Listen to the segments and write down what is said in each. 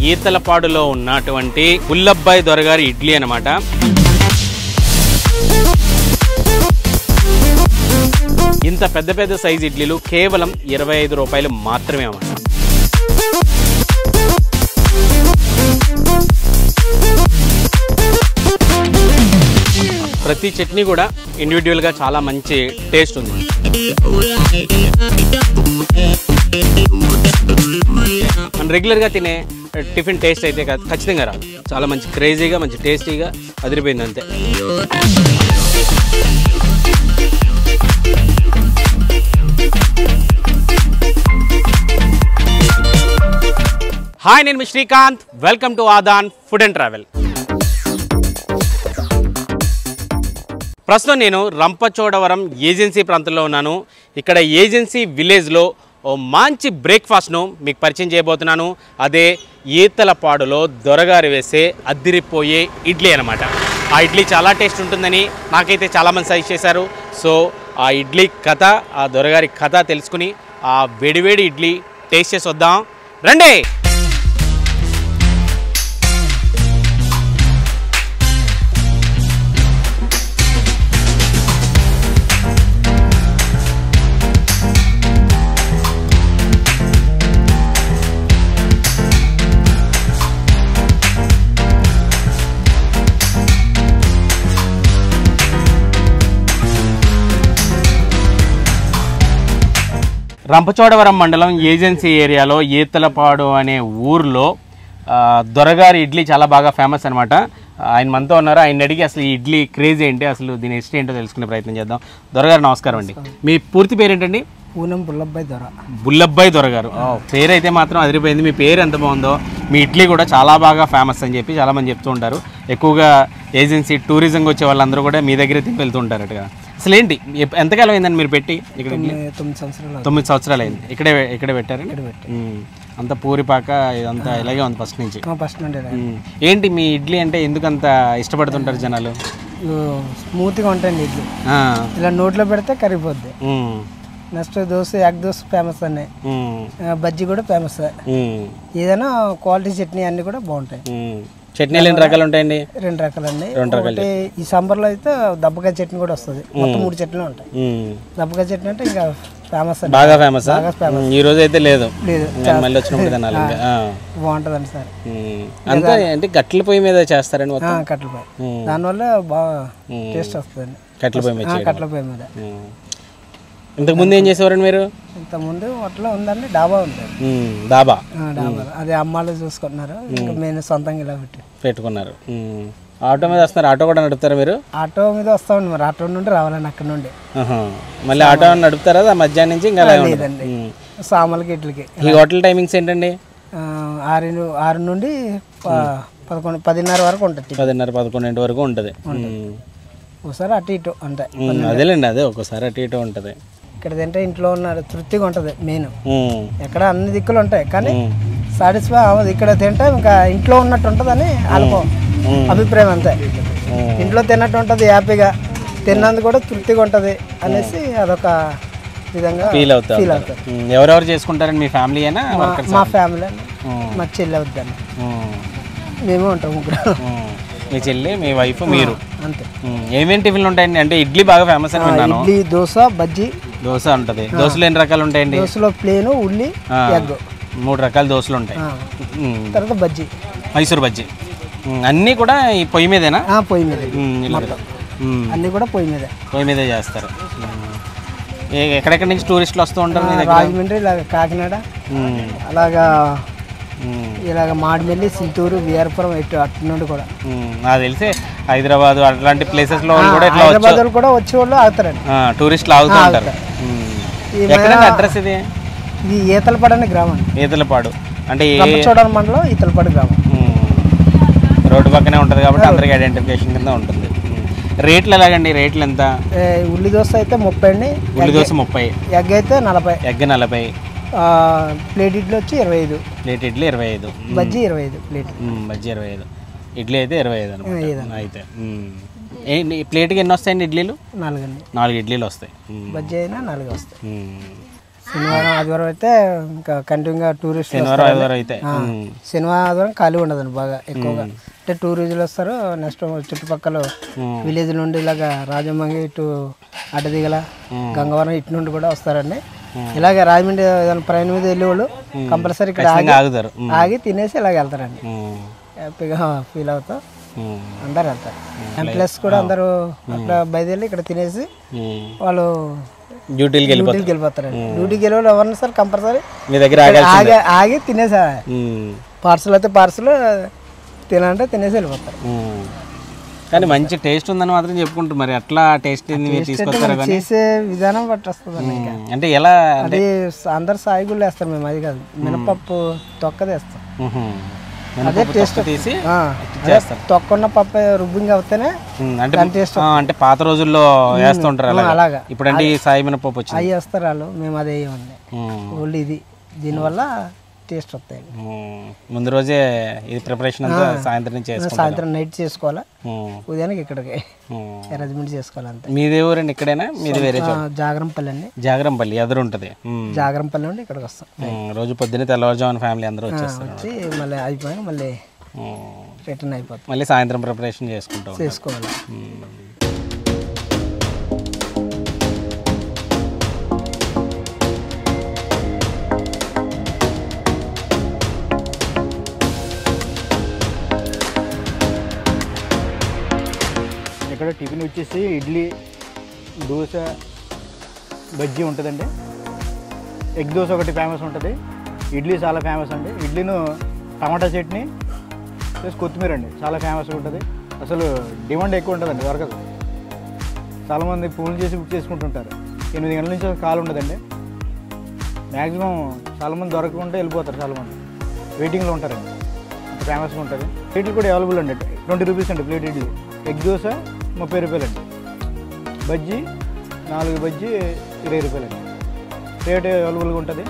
ఈతలపాడులో ఉన్నటువంటి పుల్లబ్బాయి దొరగారి ఇడ్లీ అన్నమాట ఇంత పెద్ద పెద్ద సైజ్ ఇడ్లీలు కేవలం ఇరవై ఐదు రూపాయలు మాత్రమే అన్నమాట ప్రతి చట్నీ కూడా ఇండివిజువల్గా చాలా మంచి టేస్ట్ ఉంది మన రెగ్యులర్గా తినే టిఫిన్ టేస్ట్ అయితే కాదు ఖచ్చితంగా రాదు చాలా మంచి క్రేజీగా మంచి టేస్టీగా అదిరిపోయింది అంతే హాయ్ నేను మీ శ్రీకాంత్ వెల్కమ్ టు ఆదాన్ ఫుడ్ అండ్ ట్రావెల్ ప్రస్తుతం నేను రంపచోడవరం ఏజెన్సీ ప్రాంతంలో ఉన్నాను ఇక్కడ ఏజెన్సీ విలేజ్లో ఓ మంచి బ్రేక్ఫాస్ట్ను మీకు పరిచయం చేయబోతున్నాను అదే ఈతలపాడులో దొరగారు వేసే అద్దిరిపోయే ఇడ్లీ అనమాట ఆ ఇడ్లీ చాలా టేస్ట్ ఉంటుందని నాకైతే చాలామంది సజెస్ట్ చేశారు సో ఆ ఇడ్లీ కథ ఆ దొరగారి కథ తెలుసుకుని ఆ వేడివేడి ఇడ్లీ టేస్ట్ చేసి వద్దాం రండి రంపచోడవరం మండలం ఏజెన్సీ ఏరియాలో ఈతలపాడు అనే ఊర్లో ఆ, దొరగారి ఇడ్లీ చాలా బాగా ఫేమస్ అనమాట ఆయన మనతో ఉన్నారు ఆయన అడిగి అసలు ఈ ఇడ్లీ క్రేజ్ ఏంటి అసలు దీని హిస్టరీ ఏంటో తెలుసుకునే ప్రయత్నం చేద్దాం దొరగారు నమస్కారం అండి మీ పూర్తి పేరేంటండి పూనం పుల్లబ్బాయి దొర బుల్లబ్బాయి దొరగారు ఓ, పేరు అయితే మాత్రం అదిరిపోయింది మీ పేరు ఎంత బాగుందో మీ ఇడ్లీ కూడా చాలా బాగా ఫేమస్ అని చెప్పి చాలామంది చెప్తూ ఉంటారు ఎక్కువగా ఏజెన్సీ టూరిజంకి వచ్చే వాళ్ళందరూ కూడా మీ దగ్గరే తిని వెళ్తూ ఉంటారు అటుగా అసలు ఏంటి ఎప్- ఎంతకాలం అయిందండి మీరు పెట్టి ఇక్కడ ఇడ్లీ? తొమ్మిది తొమ్మిది సంవత్సరాలు అవుతుంది. తొమ్మిది సంవత్సరాలు అయింది ఇక్కడే ఇక్కడే పెట్టారు ఇక్కడ పెట్టి అంత పూరిపాక ఇదంతా ఇలాగే ఉంది ఫస్ట్ నుంచి మా ఫస్ట్ నుండి ఇలా. మ్మ్. ఏంటి మీ ఇడ్లీ అంటే ఎందుకు అంత ఇష్టపడుతుంటారు జనాలు ఇగో స్మూత్గా ఉంటాయండి ఇడ్లీ ఆ, ఇలా నోట్లో పెడితే కరిగిపోద్ది మ్మ్. Next dosa egg dosa famous అన్నీ మ్మ్. ఆ, బజ్జీ కూడా ఫేమస్ మ్మ్. ఏదైనా క్వాలిటీ చట్నీ అన్నీ కూడా బాగుంటాయి మ్మ్. చట్నీలు ఎన్ని రకాలు ఉంటాయండి రెండు రకాలండి రెండు రకాలు ఒకటి ఈ సాంబార్లో అయితే దబ్బకాయ చట్నీ కూడా వస్తుంది మొత్తం మూడు చట్నీలు ఉంటాయి మ్మ్. దబ్బకాయ చట్నీ అంటే ఇంకా ఫేమస్ అండి బాగా ఫేమస్ బాగా famous. ఈ రోజు అయితే లేదు లేదు ఇంకా మళ్ళీ వచ్చినప్పుడు తినాలి ఇంకా ఆ. బాగుంటుందండి సార్ మ్మ్. అంతా అంటే గట్ల పొయ్యి మీద చేస్తారండి మొత్తం కట్టెలపాయ మ్మ్. దానివల్ల బాగా టేస్ట్ వస్తుందండి కట్టెల పొయ్యి మీద ఆ, చేయడం. కట్టెల పొయ్యి మీద మ్మ్. ఇంతకు ముందు ఏం చేసేవారండి మీరు ఇంతకుముందు హోటల్ ఉందండి డాబా ఉంది మ్మ్. దాబా ఆ, డాబా అదే అమ్మాళ్ళు చూసుకుంటున్నారు ఇంకా మేము సొంతంగా ఇలా పెట్టి పెట్టుకున్నారు మ్మ్. ఆటో మీద వస్తున్నారు ఆటో కూడా నడుపుతారా మీరు ఆటో మీద వస్తామండి మరి ఆటో నుండి రావాలండి అక్కడ నుండి ఆహా. మళ్ళీ ఆటో నడుపుతారా ఆ మధ్యాహ్నం నుంచి ఇంకా అలాగే ఉంటుంది లేదండి సామలకి ఇట్లకి ఈ హోటల్ టైమింగ్స్ ఏంటండి ఆ, ఆరు ను- ఆరు నుండి ప- పదకొండు పదిన్నర వరకు ఉంటుంది పదిన్నర పదకొండింటి వరకు ఉంటుంది మ్మ్. ఒకసారి అటు ఇటు అంటే మ్మ్. అదేలేండి అదే ఒక్కోసారి అటు ఇటు ఉంటుంది ఇక్కడ తింటే ఇంట్లో ఉన్న తృప్తిగా ఉంటుంది మెయిన్ మ్మ్. ఎక్కడ అన్ని దిక్కులు ఉంటాయి కానీ మ్మ్. సాటిస్ఫై అవ్వదు ఇక్కడ తింటే ఇంకా ఇంట్లో ఉన్నట్టు ఉంటుందని అనుకో మ్మ్. అభిప్రాయం అంతే మ్మ్. ఇంట్లో తిన్నట్టు ఉంటుంది హ్యాపీగా తిన్నందుకు కూడా తృప్తిగా ఉంటుంది అనేసి అదొక విధంగా ఫీల్ అవుతా ఫీల్ ఉంటారు. అవుతారు మ్మ్. ఎవరెవరు చేసుకుంటారండి మీ ఫ్యామిలీ అయినా వర్కర్స్ మా ఫ్యామిలీ అండి మ్మ్. మా చెల్లి అవుద్దండి మ్మ్. మేమే ఉంటాం ముగ్గురు మ్మ్. మీ చెల్లి మీ వైఫ్ మీరు అంతే మ్మ్. ఏమేమి టిఫిన్లు ఉంటాయండి అంటే ఇడ్లీ బాగా ఫేమస్ అని విన్నాను ఇడ్లీ దోశ బజ్జీ దోశ ఉంటుంది దోశలు ఎన్ని రకాలు ఉంటాయండి దోశలో ప్లేను ఉల్లి ఆ. ఎగ్ మూడు రకాల దోశలు ఉంటాయి ఆ. మ్మ్. తర్వాత బజ్జీ మైసూర్ బజ్జీ మ్మ్. అన్నీ కూడా ఈ పొయ్యి మీదేనా ఆ, పొయ్యి మీద మ్మ్. ఇలా కదా. మ్మ్. అన్నీ కూడా పొయ్యి మీదే పొయ్యి మీదే చేస్తారు మ్మ్. ఏ- ఎక్కడెక్కడి నుంచి టూరిస్టులు వస్తూ ఉంటారు మీ దగ్గర రాజమండ్రి ఇలాగ కాకినాడ మ్మ్. అలాగా మ్మ్. ఇలాగ మాడిమెల్లి చిత్తూరు విఆర్పురం ఇటు అటు నుండి కూడా మ్మ్. నాకు తెలిసి హైదరాబాద్ అట్లాంటి ప్లేసెస్ లో కూడా ఇట్లా వచ్చి హైదరాబాద్ వాళ్ళు కూడా వచ్చే వాళ్ళు ఆగుతారండి ఆ, టూరిస్టులు ఆగుతూ ఉంటారు మ్మ్. ఈ ఎక్కడండి అడ్రస్ ఇది ఇది ఈతలపాడు గ్రామం ఈతలపాడు అంటే ఏ రంపచోడవరం మండలం ఈతలపాడు గ్రామం మ్మ్. రోడ్డు పక్కనే ఉంటుంది కాబట్టి అందరికి ఐడెంటిఫికేషన్ కింద ఉంటుంది మ్మ్. రేట్లు ఎలాగండి రేట్లు ఎంత ఏ, ఉల్లి దోశ అయితే ముప్పై అండి ఉల్లి దోశ ముప్పై ఎగ్ అయితే నలభై ఎగ్ నలభై ఆ, ప్లేట్ ఇడ్లీ వచ్చి ఇరవై ఐదు ప్లేట్ ఇడ్లీ ఇరవై ఐదు బజ్జీ ఇరవై ఐదు ప్లేట్ మ్మ్. బజ్జీ ఇరవై ఐదు ఇడ్లీ అయితే ఇరవై ఐదు అనమాట ఏదన్నా. అయితే మ్మ్. ఏంటి ప్లేట్కి ఎన్ని వస్తాయండి ఇడ్లీలు నాలుగండి నాలుగు ఇడ్లీలు వస్తాయి మ్మ్. బజ్జీ అయినా నాలుగు వస్తాయి మ్మ్. శనివారం ఆదివారం అయితే ఇంకా కంటిన్యూగా టూరిస్ట్ శనివారం ఆదివారం అయితే ఉమ్. శనివారం ఆదివారం ఖాళీ ఉండదండి బాగా ఎక్కువగా అంటే టూరిస్టులు వస్తారు నెక్స్ట్ చుట్టుపక్కల విలేజ్ నుండి ఇలాగ రాజమంగి ఇటు అడ్డదిగల గంగవరం ఇటు నుండి కూడా వస్తారండి ఇలాగ రాజమండ్రి ఏదైనా ప్రయాణం మీద వెళ్ళేవాళ్ళు కంపల్సరీ ఇక్కడ ఆగి ఖచ్చితంగా ఆగుతారు ఉమ్. ఆగి తినేసి ఇలాగ వెళ్తారండి ఉమ్. హ్యాపీగా ఫీల్ అవుతాం ఉమ్. అందరు వెళ్తారు ఎంప్లాయీస్ కూడా అందరూ అక్కడ బయలుదేరి ఇక్కడ తినేసి ఉమ్. వాళ్ళు డ్యూటీలకి వెళ్ళిపోతారు డ్యూటీకి వెళ్ళిపోతారండి డ్యూటీకి వెళ్ళే వాళ్ళు ఎవరిని సార్ కంపల్సరీ మీ దగ్గర ఆగాలి ఆగి ఆగి తినేసా ఉమ్. పార్సల్ అయితే పార్సల్ తినంటే తినేసి వెళ్ళిపోతారు ఉమ్. కానీ మంచి టేస్ట్ ఉందని మాత్రం చెప్పుకుంటారు మరి ఎట్లా టేస్ట్ మీరు తీసుకొస్తారు కానీ చేసే విధానం బట్టి వస్తుందండి ఇంకా ఉమ్. అంటే ఎలా అది అందరు సాయిగుళ్ళు వేస్తారు మేము అది కాదు మినపప్పు తొక్కది వేస్తాం ఉహు. అదే మినపప్పు టేస్ట్ తొక్క తీసి ఆ, అదే తొక్కున్న పప్పు రుబ్బింగ్ అవుతేనే ఉమ్, అంటే ఆ, అంటే పాత రోజుల్లో వేస్తుంటారు అలా అలాగా ఇప్పుడంటే ఈ సాయి మినపప్పు వచ్చింది అవి వేస్తారు వాళ్ళు మేము అదే వేయమండి ఉమ్. ఓన్లీ ఇది దీనివల్ల టేస్ట్ వస్తాయి ఉమ్. ముందు రోజే ఇది ప్రిపరేషన్ అంతా సాయంత్రం నుంచి చేసుకుంటారు సాయంత్రం నైట్ చేసుకోవాలా ఉమ్. ఉదయానికి ఇక్కడికి ఉమ్. అరేంజ్మెంట్ చేసుకోవాలి అంతే మీది ఊరండి ఇక్కడేనా మీది వేరే చోట ఆ, జాగరంపల్లి అండి జాగరంపల్లి ఎదురు ఉంటుంది ఉమ్. జాగరంపల్లి నుండి ఇక్కడికి వస్తాం ఉమ్. రోజు పొద్దున్నే తెల్లవారుజామున ఫ్యామిలీ అందరూ వచ్చేస్తారు వచ్చి మళ్ళీ అయిపోయాక మళ్ళీ ఉమ్. రిటర్న్ అయిపోతాం మళ్ళీ సాయంత్రం ప్రిపరేషన్ చేసుకుంటాం చేసుకోవాలి ఇక్కడ టిఫిన్ వచ్చేసి ఇడ్లీ దోశ బజ్జీ ఉంటుందండి ఎగ్ దోశ ఒకటి ఫేమస్ ఉంటుంది ఇడ్లీ చాలా ఫేమస్ అండి ఇడ్లీను టమాటా చట్నీ ప్లస్ కొత్తిమీర అండి చాలా ఫేమస్గా ఉంటుంది అసలు డిమాండ్ ఎక్కువ ఉంటుందండి దొరకదు చాలామంది ఫోన్ చేసి బుక్ చేసుకుంటుంటారు ఎనిమిది గంటల నుంచి కాల్ ఉండదండి మ్యాక్సిమం చాలామంది దొరకకుండా వెళ్ళిపోతారు చాలామంది వెయిటింగ్లో ఉంటారండి అంత ఫేమస్గా ఉంటుంది రేట్లు కూడా అవైలబుల్ అండి ట్వంటీ రూపీస్ అండి ప్లేట్ ఇడ్లీ ఎగ్ దోశ ముప్పై రూపాయలండి బజ్జీ నాలుగు బజ్జీ ఇరవై రూపాయలండి రేట్ అవైలబుల్గా ఉంటుంది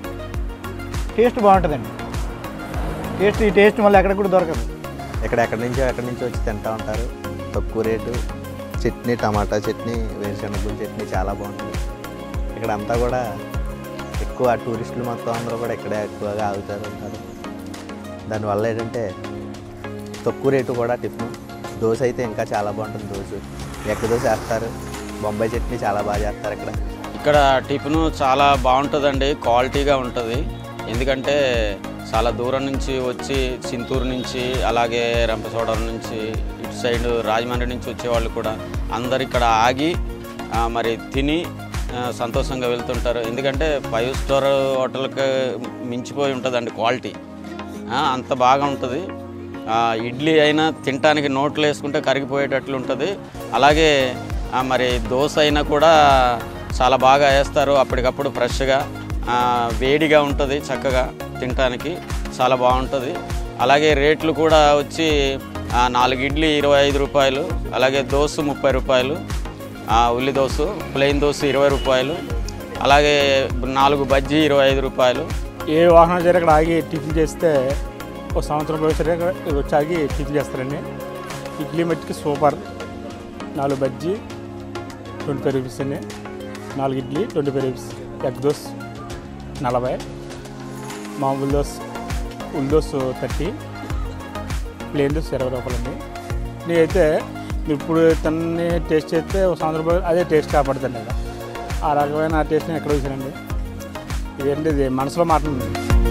టేస్ట్ బాగుంటుందండి టేస్ట్ ఈ టేస్ట్ మళ్ళీ ఎక్కడ కూడా దొరకదు ఇక్కడ ఎక్కడి నుంచో ఎక్కడి నుంచో వచ్చి తింటూ ఉంటారు తక్కువ రేటు చట్నీ టమాటా చట్నీ వేరుశనగల చట్నీ చాలా బాగుంటుంది ఇక్కడ అంతా కూడా ఎక్కువ టూరిస్టులు మొత్తం అందరూ కూడా ఇక్కడే ఎక్కువగా ఆగుతారు ఉంటారు దానివల్ల ఏంటంటే తక్కువ రేటు కూడా టిఫిన్ దోశ అయితే ఇంకా చాలా బాగుంటుంది దోశ ఎక్క దోశ వేస్తారు బొంబాయి చట్నీ చాలా బాగా చేస్తారు ఇక్కడ ఇక్కడ టిఫిన్ చాలా బాగుంటుందండి క్వాలిటీగా ఉంటుంది ఎందుకంటే చాలా దూరం నుంచి వచ్చి చింతూరు నుంచి అలాగే రంపచోడవరం నుంచి ఇటు సైడ్ రాజమండ్రి నుంచి వచ్చేవాళ్ళు కూడా అందరు ఇక్కడ ఆగి ఆ, మరి తిని ఆ, సంతోషంగా వెళ్తుంటారు ఎందుకంటే ఫైవ్ స్టార్ హోటల్కి మించిపోయి ఉంటుందండి క్వాలిటీ ఆ, అంత బాగా ఉంటుంది ఆ, ఇడ్లీ అయినా తినటానికి నోట్లు వేసుకుంటే కరిగిపోయేటట్లు ఉంటుంది అలాగే ఆ, మరి దోశ అయినా కూడా చాలా బాగా వేస్తారు అప్పటికప్పుడు ఫ్రెష్గా ఆ, వేడిగా ఉంటుంది చక్కగా తినటానికి చాలా బాగుంటుంది అలాగే రేట్లు కూడా వచ్చి ఆ, నాలుగు ఇడ్లీ ఇరవై ఐదు రూపాయలు అలాగే దోశ ముప్పై రూపాయలు ఆ, ఉల్లి దోశ ప్లెయిన్ దోశ ఇరవై రూపాయలు అలాగే నాలుగు బజ్జీ ఇరవై ఐదు రూపాయలు ఏ వాహనం సరే ఇక్కడ ఆగి టిఫిన్ చేస్తే ఒక సంవత్సరం పోయి సరే ఇక్కడ వచ్చి ఆగి టిఫిన్ చేస్తారండి ఇడ్లీ మట్టికి సూపర్ నాలుగు బజ్జీ ట్వంటీ ఫైవ్ రూపీస్ అండి నాలుగు idli twenty five rupees egg dosa నలభై మామూలు దోస్ ఉల్ దోస్ థర్టీ ప్లేన్ దోస్ ఇరవై రూపాయలు అండి నేనైతే మీరు ఇప్పుడు తన్ని టేస్ట్ చేస్తే ఒక సంవత్సరం పోయి అదే టేస్ట్ కాపాడుతుంది కదా ఆ రకమైన టేస్ట్ నేను ఎక్కడ చూసానండి ఇదేంటి ఇది మనసులో మాట ఉంది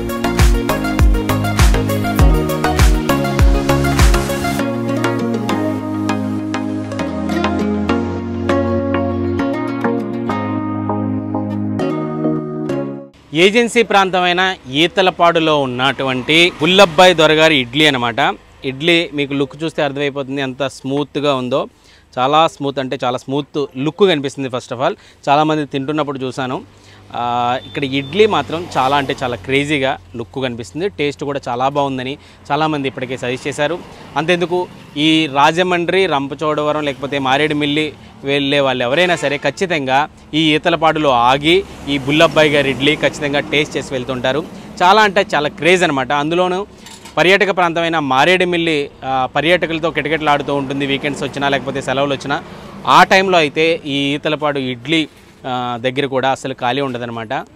ఏజెన్సీ ప్రాంతమైన ఈతలపాడులో ఉన్నటువంటి పుల్లబ్బాయి దొరగారి ఇడ్లీ అనమాట ఇడ్లీ మీకు లుక్ చూస్తే అర్థమైపోతుంది ఎంత స్మూత్గా ఉందో చాలా స్మూత్ అంటే చాలా స్మూత్ లుక్ కనిపిస్తుంది ఫస్ట్ ఆఫ్ ఆల్ చాలామంది తింటున్నప్పుడు చూశాను ఆ, ఇక్కడ ఇడ్లీ మాత్రం చాలా అంటే చాలా క్రేజీగా లుక్ కనిపిస్తుంది టేస్ట్ కూడా చాలా బాగుందని చాలామంది ఇప్పటికే సజెస్ట్ చేశారు అంతెందుకు ఈ రాజమండ్రి రంపచోడవరం లేకపోతే మారేడుమిల్లి వెళ్ళే వాళ్ళు ఎవరైనా సరే ఖచ్చితంగా ఈ ఈతలపాడులో ఆగి ఈ బుల్లబ్బాయి గారి ఇడ్లీ ఖచ్చితంగా టేస్ట్ చేసి వెళ్తుంటారు చాలా అంటే చాలా క్రేజ్ అనమాట అందులోనూ పర్యాటక ప్రాంతమైన మారేడుమిల్లి ఆ, పర్యాటకులతో కిటకిటలాడుతూ ఉంటుంది వీకెండ్స్ వచ్చినా లేకపోతే సెలవులు వచ్చినా ఆ టైంలో అయితే ఈ ఈతలపాడు ఇడ్లీ ఆ, దగ్గర కూడా అసలు ఖాళీ ఉండదన్నమాట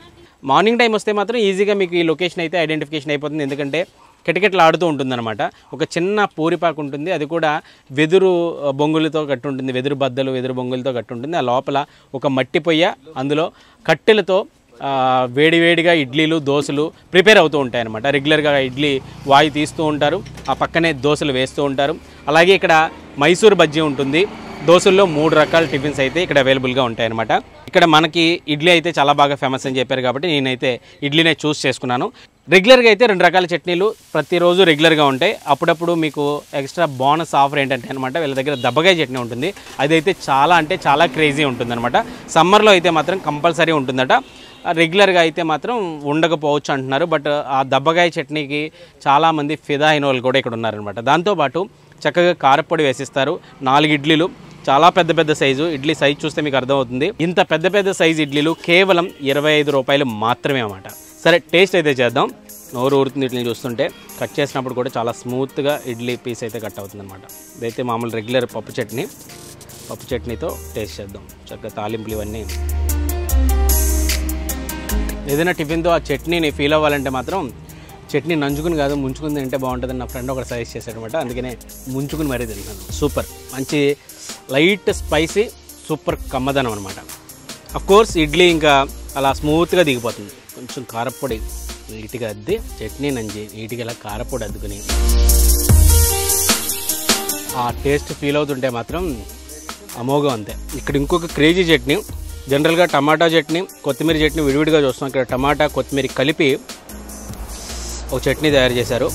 మార్నింగ్ టైం వస్తే మాత్రం ఈజీగా మీకు ఈ లొకేషన్ అయితే ఐడెంటిఫికేషన్ అయిపోతుంది ఎందుకంటే కిటకిటలు ఆడుతూ ఉంటుందన్నమాట ఒక చిన్న పూరిపాకు ఉంటుంది అది కూడా వెదురు ఆ, బొంగులతో కట్టి ఉంటుంది వెదురు బద్దలు వెదురు బొంగులతో కట్టి ఉంటుంది ఆ లోపల ఒక మట్టి పొయ్య అందులో కట్టెలతో ఆ, వేడివేడిగా ఇడ్లీలు దోశలు ప్రిపేర్ అవుతూ ఉంటాయి అనమాట రెగ్యులర్గా ఇడ్లీ వాయి తీస్తూ ఉంటారు ఆ పక్కనే దోశలు వేస్తూ ఉంటారు అలాగే ఇక్కడ మైసూర్ బజ్జీ ఉంటుంది దోశల్లో మూడు రకాల టిఫిన్స్ అయితే ఇక్కడ అవైలబుల్గా ఉంటాయి అనమాట ఇక్కడ మనకి ఇడ్లీ అయితే చాలా బాగా ఫేమస్ అని చెప్పారు కాబట్టి నేనైతే ఇడ్లీనే చూస్ చేసుకున్నాను రెగ్యులర్గా అయితే రెండు రకాల చట్నీలు ప్రతిరోజు రెగ్యులర్గా ఉంటాయి అప్పుడప్పుడు మీకు ఎక్స్ట్రా బోనస్ ఆఫర్ ఏంటంటే అనమాట వీళ్ళ దగ్గర దబ్బకాయ చట్నీ ఉంటుంది అదైతే చాలా అంటే చాలా క్రేజీ ఉంటుందన్నమాట సమ్మర్లో అయితే మాత్రం కంపల్సరీ ఉంటుందట రెగ్యులర్గా అయితే మాత్రం ఉండకపోవచ్చు అంటున్నారు బట్ ఆ దబ్బకాయ చట్నీకి చాలామంది ఫిదా అయిన వాళ్ళు కూడా ఇక్కడ ఉన్నారనమాట దాంతోపాటు చక్కగా కారపొడి వేసిస్తారు నాలుగు ఇడ్లీలు చాలా పెద్ద పెద్ద సైజు ఇడ్లీ సైజ్ చూస్తే మీకు అర్థమవుతుంది ఇంత పెద్ద పెద్ద సైజు ఇడ్లీలు కేవలం ఇరవై ఐదు రూపాయలు మాత్రమే అన్నమాట సరే టేస్ట్ అయితే చేద్దాం నోరు ఊరుతుంది ఇడ్లీ చూస్తుంటే కట్ చేసినప్పుడు కూడా చాలా స్మూత్గా ఇడ్లీ పీస్ అయితే కట్ అవుతుంది అనమాట ఇదైతే మామూలు రెగ్యులర్ పప్పు చట్నీ పప్పు చట్నీతో టేస్ట్ చేద్దాం చక్కగా తాలింపులు ఇవన్నీ ఏదైనా టిఫిన్తో ఆ చట్నీని ఫీల్ అవ్వాలంటే మాత్రం చట్నీ నంచుకుని కాదు ముంచుకుని తింటే బాగుంటుందని నా ఫ్రెండ్ ఒకటి సజెస్ట్ చేశాడనమాట అందుకనే ముంచుకుని మరీ తింటాను సూపర్ మంచి లైట్ స్పైసీ సూపర్ కమ్మదనం అనమాట కోర్స్ ఇడ్లీ ఇంకా అలా స్మూత్గా దిగిపోతుంది కొంచెం కారపొడి నీట్గా అద్ది చట్నీ నంచి నీట్గా ఇలా కారపొడి అద్దుకుని ఆ టేస్ట్ ఫీల్ అవుతుంటే మాత్రం అమోఘం అంతే ఇక్కడ ఇంకొక క్రేజీ చట్నీ జనరల్గా టమాటా చట్నీ కొత్తిమీర చట్నీ విడివిడిగా చూస్తాం ఇక్కడ టమాటా కొత్తిమీర కలిపి ఒక చట్నీ తయారు చేశారు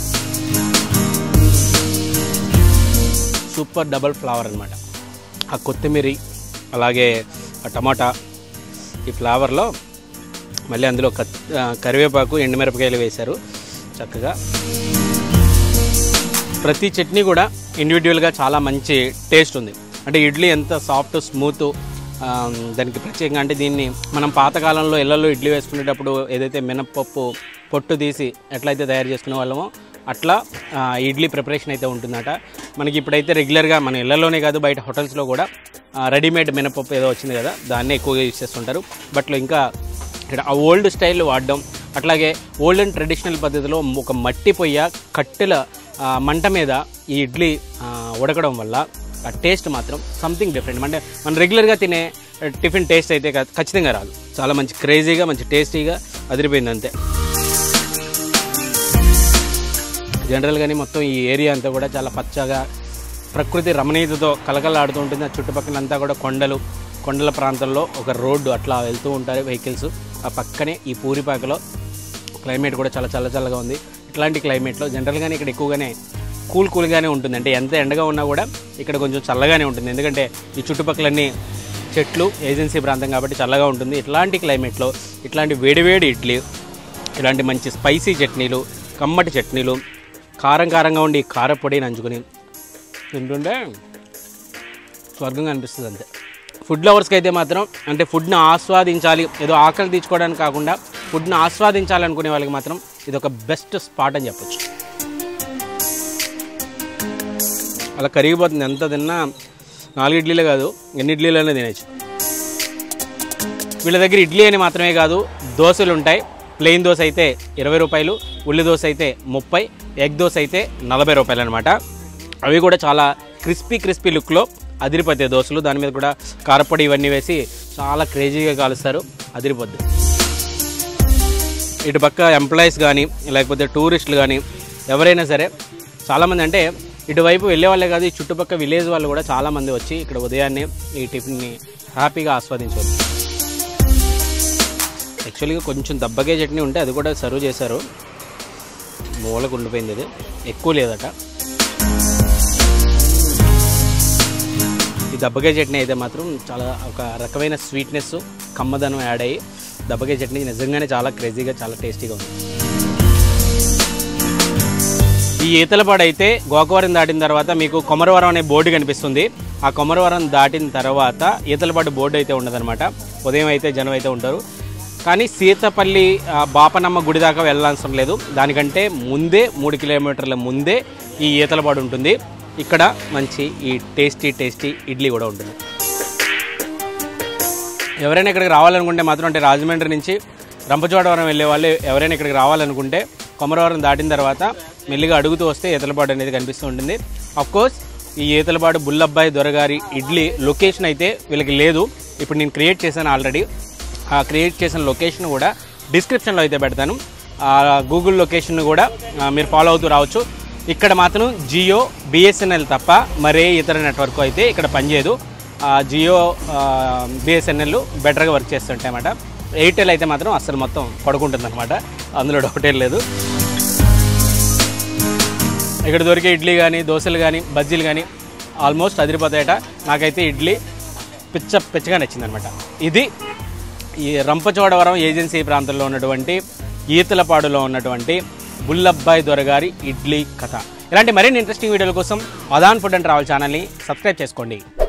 సూపర్ డబల్ ఫ్లవర్ అనమాట ఆ కొత్తిమీర అలాగే ఆ టమాటా ఈ ఫ్లేవర్లో మళ్ళీ అందులో కత్ ఆ, కరివేపాకు ఎండుమిరపకాయలు వేశారు చక్కగా ప్రతి చట్నీ కూడా ఇండివిజువల్గా చాలా మంచి టేస్ట్ ఉంది అంటే ఇడ్లీ ఎంత సాఫ్ట్ స్మూత్ దానికి ప్రత్యేకంగా అంటే దీన్ని మనం పాతకాలంలో ఇళ్లలో ఇడ్లీ వేసుకునేటప్పుడు ఏదైతే మినప్పప్పు పొట్టు తీసి ఎట్లయితే తయారు చేసుకునే వాళ్ళమో అట్లా ఆ, ఇడ్లీ ప్రిపరేషన్ అయితే ఉంటుందట మనకి ఇప్పుడైతే రెగ్యులర్గా మన ఇళ్లలోనే కాదు బయట హోటల్స్లో కూడా ఆ, రెడీమేడ్ మినపప్పు ఏదో వచ్చింది కదా దాన్నే ఎక్కువగా యూజ్ చేస్తుంటారు బట్ ఇంకా ఇక్కడ ఆ ఓల్డ్ స్టైల్ వాడడం అట్లాగే ఓల్డ్ అండ్ ట్రెడిషనల్ పద్ధతిలో ఒక మట్టి పొయ్య కట్టెల ఆ, మంట మీద ఈ ఇడ్లీ ఆ, ఉడకడం వల్ల ఆ టేస్ట్ మాత్రం సంథింగ్ డిఫరెంట్ అంటే మనం రెగ్యులర్గా తినే టిఫిన్ టేస్ట్ అయితే క- ఖచ్చితంగా రాదు చాలా మంచి క్రేజీగా మంచి టేస్టీగా అదిరిపోయింది అంతే జనరల్గానే మొత్తం ఈ ఏరియా అంతా కూడా చాలా పచ్చగా ప్రకృతి రమణీయతతో కలకలాడుతూ ఉంటుంది ఆ చుట్టుపక్కల అంతా కూడా కొండలు కొండల ప్రాంతంలో ఒక రోడ్డు అట్లా వెళ్తూ ఉంటారు వెహికల్స్ ఆ పక్కనే ఈ పూరిపాకలో క్లైమేట్ కూడా చాలా చల్ల చల్లగా ఉంది ఇట్లాంటి క్లైమేట్లో జనరల్గానే ఇక్కడ ఎక్కువగానే కూల్ కూల్గానే ఉంటుంది అంటే ఎంత ఎండగా ఉన్నా కూడా ఇక్కడ కొంచెం చల్లగానే ఉంటుంది ఎందుకంటే ఈ చుట్టుపక్కలన్నీ చెట్లు ఏజెన్సీ ప్రాంతం కాబట్టి చల్లగా ఉంటుంది ఇట్లాంటి క్లైమేట్లో ఇట్లాంటి వేడివేడి ఇడ్లీ ఇలాంటి మంచి స్పైసీ చట్నీలు కమ్మటి చట్నీలు కారం కారంగా ఉండి కారపొడి నంచుకుని తింటుంటే స్వర్గంగా అనిపిస్తుంది అంతే ఫుడ్ లవర్స్కి అయితే మాత్రం అంటే ఫుడ్ని ఆస్వాదించాలి ఏదో ఆకలి తీర్చుకోవడానికి కాకుండా ఫుడ్ని ఆస్వాదించాలనుకునే వాళ్ళకి మాత్రం ఇది ఒక బెస్ట్ స్పాట్ అని చెప్పొచ్చు అలా కరిగిపోతుంది ఎంత తిన్నా నాలుగు ఇడ్లీలే కాదు ఎన్ని ఇడ్లీలనే తినచ్చు వీళ్ళ దగ్గర ఇడ్లీ అని మాత్రమే కాదు దోశలు ఉంటాయి ప్లెయిన్ దోశ అయితే ఇరవై రూపాయలు ఉల్లి దోశ అయితే ముప్పై ఎగ్ దోశ అయితే నలభై రూపాయలు అనమాట అవి కూడా చాలా క్రిస్పీ క్రిస్పీ లుక్లో అదిరిపోతాయి దోశలు దాని మీద కూడా కారపొడి ఇవన్నీ వేసి చాలా క్రేజీగా కాలుస్తారు అదిరిపోద్ది ఇటు పక్క ఎంప్లాయీస్ కానీ లేకపోతే టూరిస్టులు కానీ ఎవరైనా సరే చాలామంది అంటే ఇటువైపు వెళ్ళే వాళ్ళే కాదు ఈ చుట్టుపక్కల విలేజ్ వాళ్ళు కూడా చాలామంది వచ్చి ఇక్కడ ఉదయాన్నే ఈ టిఫిన్ని హ్యాపీగా ఆస్వాదించవచ్చు యాక్చువల్గా కొంచెం దబ్బగే చట్నీ ఉంటే అది కూడా సర్వ్ చేశారు మూలకు ఉండిపోయింది అది ఎక్కువ లేదట ఈ దబ్బకాయ చట్నీ అయితే మాత్రం చాలా ఒక రకమైన స్వీట్నెస్ కమ్మదనం యాడ్ అయ్యి దబ్బకాయ చట్నీ నిజంగానే చాలా క్రేజీగా చాలా టేస్టీగా ఉంది ఈ ఈతలపాడు అయితే గోకవరం దాటిన తర్వాత మీకు కొమరవరం అనే బోర్డు కనిపిస్తుంది ఆ కొమరవరం దాటిన తర్వాత ఈతలపాడు బోర్డు అయితే ఉండదన్నమాట ఉదయం అయితే జనం అయితే ఉంటారు కానీ సీతపల్లి ఆ, బాపనమ్మ గుడి దాకా వెళ్ళాల్సిన లేదు దానికంటే ముందే మూడు కిలోమీటర్ల ముందే ఈ ఈతలపాడు ఉంటుంది ఇక్కడ మంచి ఈ టేస్టీ టేస్టీ ఇడ్లీ కూడా ఉంటుంది ఎవరైనా ఇక్కడికి రావాలనుకుంటే మాత్రం అంటే రాజమండ్రి నుంచి రంపచోడవరం వెళ్ళే వాళ్ళు ఎవరైనా ఇక్కడికి రావాలనుకుంటే కొమరవరం దాటిన తర్వాత మెల్లిగా అడుగుతూ వస్తే ఈతలపాడు అనేది కనిపిస్తూ ఉంటుంది కోర్స్ ఈ ఈతలపాడు బుల్లబ్బాయి దొరగారి ఇడ్లీ లొకేషన్ అయితే వీళ్ళకి లేదు ఇప్పుడు నేను క్రియేట్ చేశాను ఆల్రెడీ ఆ క్రియేట్ చేసిన లొకేషన్ కూడా డిస్క్రిప్షన్లో అయితే పెడతాను ఆ గూగుల్ లొకేషన్ కూడా ఆ, మీరు ఫాలో అవుతూ రావచ్చు ఇక్కడ మాత్రం జియో బిఎస్ఎన్ఎల్ తప్ప మరే ఇతర నెట్వర్క్ అయితే ఇక్కడ పనిచేయదు ఆ, జియో బిఎస్ఎన్ఎల్ బెటర్గా వర్క్ చేస్తుంటాయి అన్నమాట ఎయిర్టెల్ అయితే మాత్రం అస్సలు మొత్తం పడుకుంటుంది అనమాట అందులో డౌటే లేదు ఇక్కడ దొరికే ఇడ్లీ కానీ దోశలు కానీ బజ్జీలు కానీ ఆల్మోస్ట్ అదిరిపోతాయట నాకైతే ఇడ్లీ పిచ్చ పిచ్చగా నచ్చిందనమాట ఇది ఈ రంపచోడవరం ఏజెన్సీ ప్రాంతంలో ఉన్నటువంటి ఈతలపాడులో ఉన్నటువంటి బుల్లబ్బాయి దొరగారి ఇడ్లీ కథ ఇలాంటి మరిన్ని ఇంట్రెస్టింగ్ వీడియోల కోసం మదాన్ ఫుడ్ అండ్ ట్రావెల్ ఛానల్ని సబ్స్క్రైబ్ చేసుకోండి